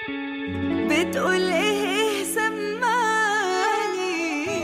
بتقول ايه ايه سمعني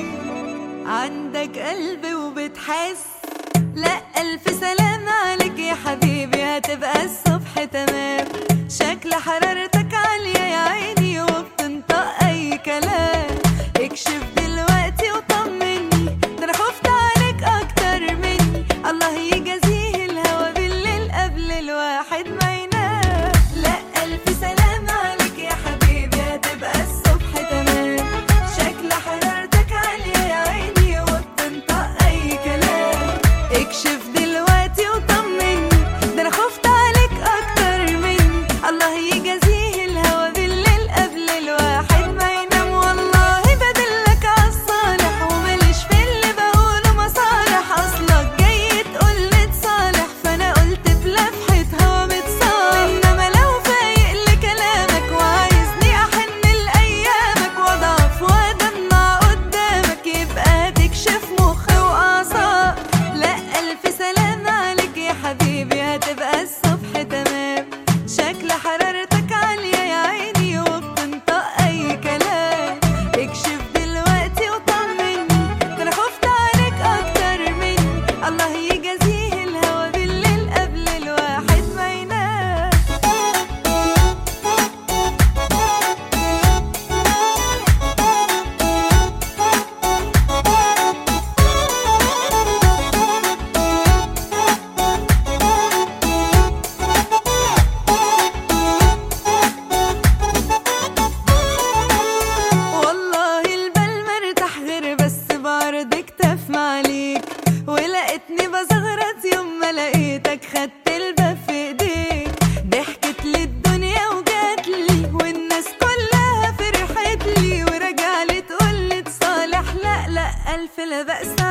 عندك قلب وبتحس لا ألف سلام عليك يا حبيبي هتبقى الصبح تمام شكل حرارتك عالية يا عيني وبتنطق أي كلام اكشف دلوقتي وطمني ده أنا خفت عليك أكتر مني الله يجازيه الهوا بالليل قبل الواحد ما ينام لا ألف سلام عليك يا حبيبي هتبقى الصبح تمام شكل حرارتك عالية يا عيني وبتنطق أي كلام اكشف دلوقتي وطمني ده أنا خفت عليك أكتر مني الله يجازيه الهوا بالليل قبل الواحد ما ينام والله بدلك عالصالح وماليش في اللي بقوله مصالح أصلك جاي تقولي تصالح فأنا قلت بلفحة هوا متصالح إنما لو فايق لكلامك وعايزني أحن لأيامك وأضعف وأدمع قدامك يبقى تكشف مخي وأعصاب لا ألف سلام عليك يا حبيبي هتبقى الصبح تمام شكل حرارتك عالية يا عيني وبتنطق أي كلام اكشف دلوقتي وطمني ده أنا خفت عليك أكتر مني الله يجازيه الهوا بالليل قبل الواحد ما ينام والله البال مرتاح غير بس بعرض اكتف معليك ولقيتني بزغرط يوم ما لقيتك خدت الباب في ايديك ضحكت لي الدنيا وجات لي والناس كلها فرحت لي ورجع لي تقول لي تصالح لا لا الف لا بأس